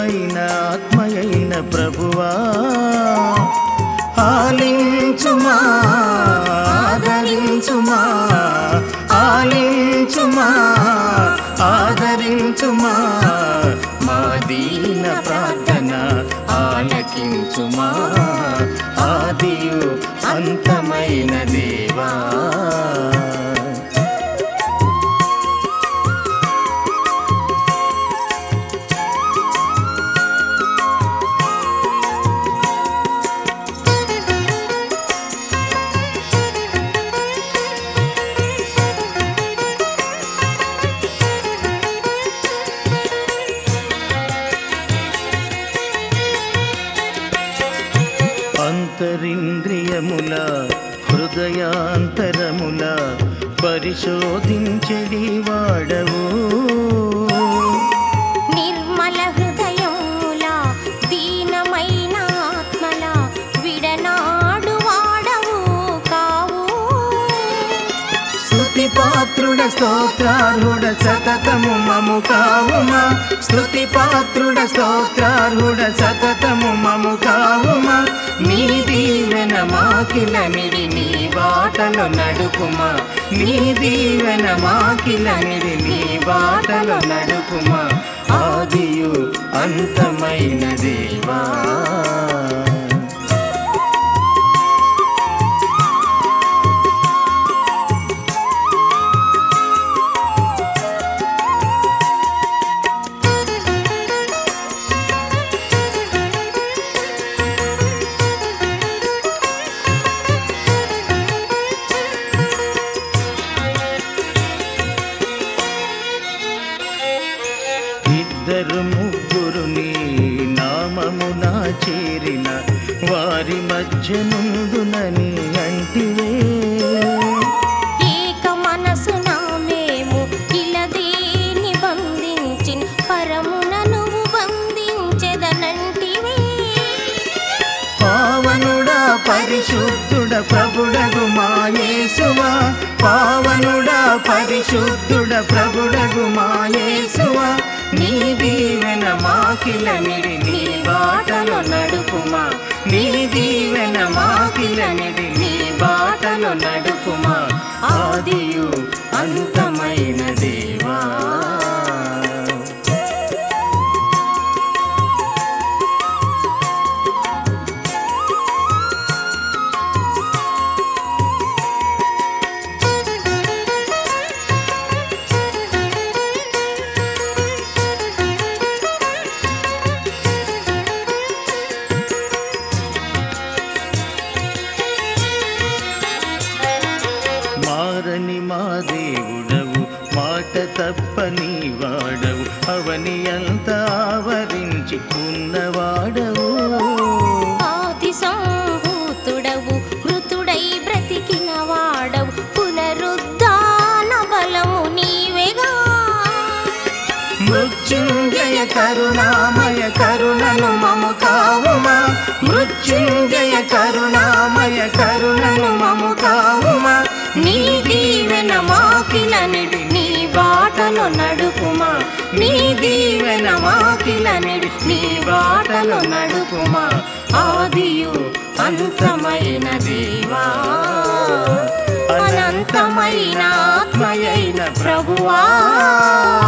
అనంతమైన ఆత్మయైన ప్రభువా ఆలించుమా ఆదరించుమా ఆలించుమా ఆదరించుమా మా దీన ప్రార్థన ఆలకించుమా ఆదియు అంతమైన దేవా అంతరింద్రియముల హృదయాంతరముల పరిశోధించడి వాడవు నిర్మల హృదయముల దీనమైన ఆత్మల విడనాడు వాడవు కావు స్తుతి పాత్రుడ స్తోత్రార్హుడ సతతము మము కావుమా స్తుతి పాత్రుడ స్తోత్రార్హుడ సతతము మము కావుమా నీ దీవెన మాకిల నిడి నీ బాటలో నడుపుమా నీ దీవెన మాకిల నిడి నీ బాటలో నడుపుమా ఆదియు అంతమైన దేవా ఇద్దరు ముగ్గురు నీ నామమున చేరిన వారి మధ్య నుందునని అంటివే ఏక మనసున మేము ఇలదేని బంధించిన పరమున నువ్వు బంధించెదనంటివే పావనుడా పరిశుద్ధుడ ప్రభుడగు మాయేసువా పావనుడా పరిశుద్ధుడ ప్రభుడగు మాయేసువా నీ దీవెన మాకిల నిడి నీ బాటలో నడుపుమా నీ దీవెన మాకిల నిడి నీ బాటలో నడుపుమా ఆదియు అంతమైన దేవా మారని మా దేవుడవు మాట తప్పని వాడవు అవని అంత ఆవరించి ఉన్నవాడవు ఆది సంభూతుడవు మృతుడై బ్రతికిన వాడవు పునరుద్ధాన బలము నీవేగా మృత్యుంజయ కరుణామయ కరుణను మము కావుమా మృత్యుంజయ కరుణామయ కరుణను మము కావుమా నీ దీవెన మాకిల నిడి నీ బాటలో నడుపుమా నీ దీవెన మాకిల నిడి నీ బాటలో నడుపుమా ఆదియు అంతమైన దేవా అనంతమైన ఆత్మయైన ప్రభువా